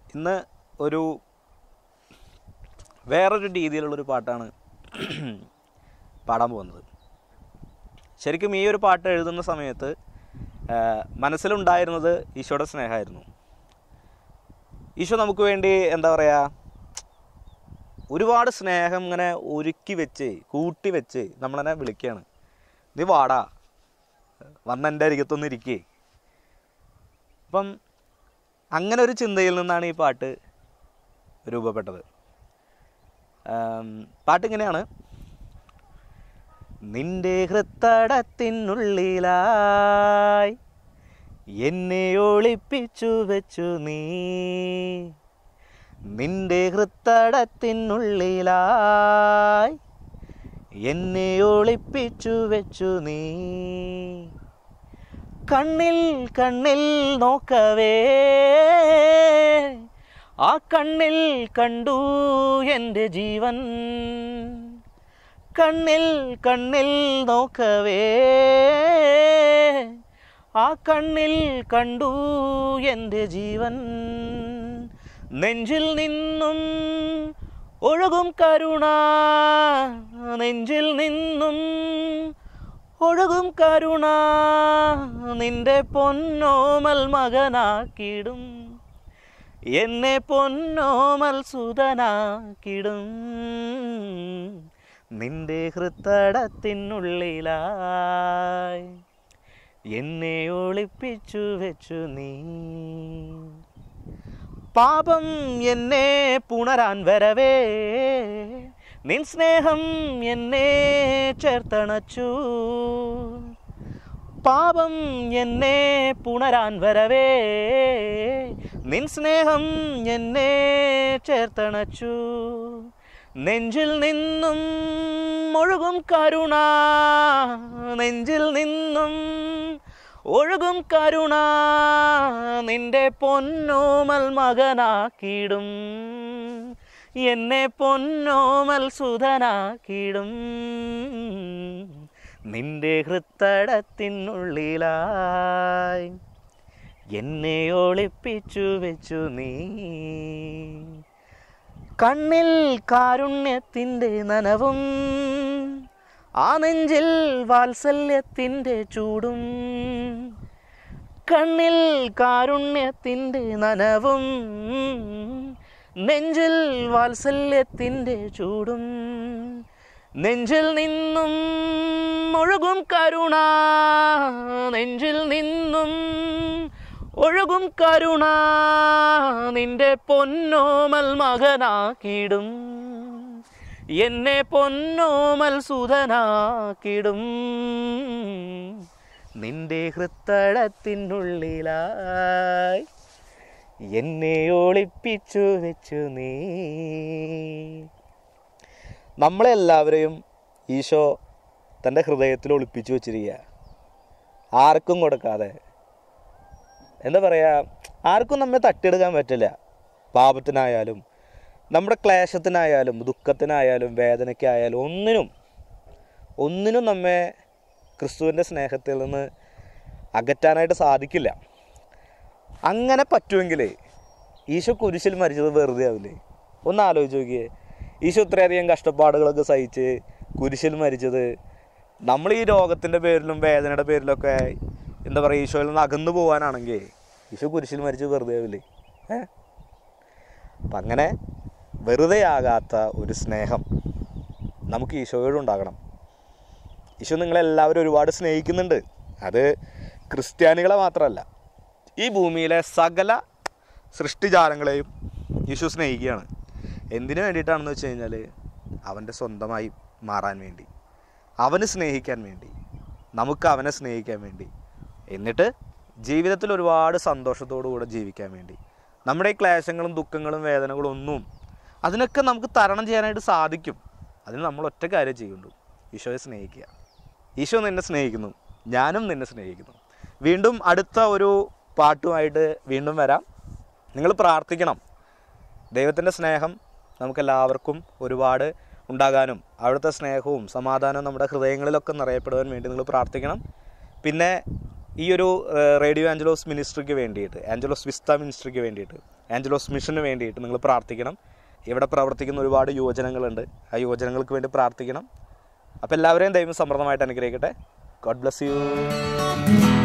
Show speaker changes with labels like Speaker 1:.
Speaker 1: ഇന്ന് ഒരു വേറൊരു രീതിയിലുള്ളൊരു പാട്ടാണ് പാടാൻ പോകുന്നത് ശരിക്കും ഈ ഒരു പാട്ട് എഴുതുന്ന സമയത്ത് ആ, മനസ്സിലുണ്ടായിരുന്നത് ഈശോയുടെ സ്നേഹമായിരുന്നു ഈശോ നമുക്ക് വേണ്ടി എന്താ പറയുക ഒരുപാട് സ്നേഹം ഇങ്ങനെ ഒരുക്കി വെച്ച് കൂട്ടി വെച്ച് നമ്മളെന്നെ വിളിക്കുകയാണ് നീ വാടാ വന്ന് എൻ്റെ അരികത്തൊന്ന് ഇരിക്കേ അപ്പം അങ്ങനെ ഒരു ചിന്തയിൽ നിന്നാണ് ഈ പാട്ട് രൂപപ്പെട്ടത് ആം, പാട്ടിങ്ങനെയാണ് നിന്റെ ഹൃത്തടത്തിനുള്ളിലായി എന്നെ ഒളിപ്പിച്ചു വെച്ചു നീ നിന്റെ ഹൃത്തടത്തിനുള്ളിലായി എന്നെ ഒളിപ്പിച്ചു വെച്ചു നീ കണ്ണിൽ കണ്ണിൽ നോക്കവേ ആ കണ്ണിൽ കണ്ടു എൻ്റെ ജീവൻ കണ്ണിൽ കണ്ണിൽ നോക്കവേ ആ കണ്ണിൽ കണ്ടു എൻ്റെ ജീവൻ നെഞ്ചിൽ നിന്നും ഒഴുകും കരുണ നെഞ്ചിൽ നിന്നും ഒഴുകും കരുണ നിന്റെ പൊന്നോമൽ മകനാക്കിടും എന്നെ പൊന്നോമൽ സുതനാക്കിടും നിന്റെ ഹൃത്തടത്തിനുള്ളിലായി എന്നെ ഒളിപ്പിച്ചു വെച്ചു നീ പാപം എന്നെ പുണരാൻ വരവേ നിൻ സ്നേഹം എന്നെ ചേർത്തണച്ചു പാപം എന്നെ പുണരാൻ വരവേ നിൻ സ്നേഹം എന്നെ ചേർത്തണച്ചു നെഞ്ചിൽ നിന്നും ഒഴുകും കരുണ നെഞ്ചിൽ നിന്നും ഒഴുകും കരുണ നിന്റെ പൊന്നോമൽ മകനാക്കിടും എന്നെ പൊന്നോമൽ സുധനാക്കിടും നിന്റെ ഹൃത്തടത്തിനുള്ളിലായി എന്നെ ഒളിപ്പിച്ചു വെച്ചു നീ കണ്ണിൽ കാരുണ്യത്തിൻ്റെ നനവും ആ നെഞ്ചിൽ വാത്സല്യത്തിൻ്റെ ചൂടും കണ്ണിൽ കാരുണ്യത്തിൻ്റെ നനവും നെഞ്ചിൽ വാത്സല്യത്തിൻ്റെ ചൂടും നെഞ്ചിൽ നിന്നും ഒഴുകും കരുണ നെഞ്ചിൽ നിന്നും ഒഴുകും കരുണ നിന്റെ പൊന്നോമൽ മകനാക്കിടും എന്നെ പൊന്നോമൽ സുധനാക്കിടും നിന്റെ ഹൃത്തടത്തിനുള്ളിലായി എന്നെ ഒളിപ്പിച്ചു വെച്ചു നീ നമ്മളെല്ലാവരെയും ഈശോ തൻ്റെ ഹൃദയത്തിൽ ഒളിപ്പിച്ചു വെച്ചിരിക്കുക ആർക്കും കൊടുക്കാതെ എന്താ പറയുക ആർക്കും നമ്മെ തട്ടിയെടുക്കാൻ പറ്റില്ല പാപത്തിനായാലും നമ്മുടെ ക്ലേശത്തിനായാലും ദുഃഖത്തിനായാലും വേദനയ്ക്കായാലും ഒന്നിനും ഒന്നിനും നമ്മെ ക്രിസ്തുവിൻ്റെ സ്നേഹത്തിൽ നിന്ന് അകറ്റാനായിട്ട് സാധിക്കില്ല അങ്ങനെ പറ്റുമെങ്കിൽ ഈശോ കുരിശിൽ മരിച്ചത് വെറുതെ ആവില്ലേ ഒന്ന് ആലോചിച്ച് നോക്കിയേ ഈശോ ഇത്രയധികം കഷ്ടപ്പാടുകളൊക്കെ സഹിച്ച് കുരിശിൽ മരിച്ചത് നമ്മൾ ഈ രോഗത്തിൻ്റെ പേരിലും വേദനയുടെ പേരിലൊക്കെ എന്താ പറയുക ഈശോയിൽ നിന്ന് അകന്നു പോകാനാണെങ്കിൽ ഈശോ കുരിശിൽ മരിച്ചത് വെറുതെ ആവില്ലേ ഏ അപ്പം അങ്ങനെ വെറുതെ ആകാത്ത ഒരു സ്നേഹം നമുക്ക് ഈശോയോടുണ്ടാകണം ഈശോ നിങ്ങളെല്ലാവരും ഒരുപാട് സ്നേഹിക്കുന്നുണ്ട് അത് ക്രിസ്ത്യാനികളെ മാത്രമല്ല ഈ ഭൂമിയിലെ സകല സൃഷ്ടിജാലങ്ങളെയും ഈശോ സ്നേഹിക്കുകയാണ് എന്തിനു വേണ്ടിയിട്ടാണെന്ന് വെച്ച് കഴിഞ്ഞാൽ അവൻ്റെ സ്വന്തമായി മാറാൻ വേണ്ടി അവന് സ്നേഹിക്കാൻ വേണ്ടി നമുക്ക് അവനെ സ്നേഹിക്കാൻ വേണ്ടി എന്നിട്ട് ജീവിതത്തിൽ ഒരുപാട് സന്തോഷത്തോടു കൂടെ ജീവിക്കാൻ വേണ്ടി നമ്മുടെ ഈ ക്ലേശങ്ങളും ദുഃഖങ്ങളും വേദനകളും ഒന്നും അതിനൊക്കെ നമുക്ക് തരണം ചെയ്യാനായിട്ട് സാധിക്കും അതിന് നമ്മൾ ഒറ്റ കാര്യം ചെയ്യുള്ളൂ ഈശോയെ സ്നേഹിക്കുക ഈശോ നിന്നെ സ്നേഹിക്കുന്നു ഞാനും നിന്നെ സ്നേഹിക്കുന്നു വീണ്ടും അടുത്ത ഒരു പാട്ടുമായിട്ട് വീണ്ടും വരാം നിങ്ങൾ പ്രാർത്ഥിക്കണം ദൈവത്തിൻ്റെ സ്നേഹം നമുക്കെല്ലാവർക്കും ഒരുപാട് ഉണ്ടാകാനും അവിടുത്തെ സ്നേഹവും സമാധാനവും നമ്മുടെ ഹൃദയങ്ങളിലൊക്കെ നിറയപ്പെടുവാൻ വേണ്ടി നിങ്ങൾ പ്രാർത്ഥിക്കണം പിന്നെ ഈ ഒരു ഏഹ്, റേഡിയോ ആഞ്ചലോസ് മിനിസ്ട്രിക്ക് വേണ്ടിയിട്ട് ആഞ്ചലോസ് വിസ്ത മിനിസ്ട്രിക്ക് വേണ്ടിയിട്ട് ആഞ്ചലോസ് മിഷന് വേണ്ടിയിട്ട് നിങ്ങൾ പ്രാർത്ഥിക്കണം ഇവിടെ പ്രവർത്തിക്കുന്ന ഒരുപാട് യുവജനങ്ങളുണ്ട് ആ യുവജനങ്ങൾക്ക് വേണ്ടി പ്രാർത്ഥിക്കണം അപ്പോൾ എല്ലാവരെയും ദൈവം സമൃദ്ധമായിട്ട് അനുഗ്രഹിക്കട്ടെ ഗോഡ് ബ്ലസ് യു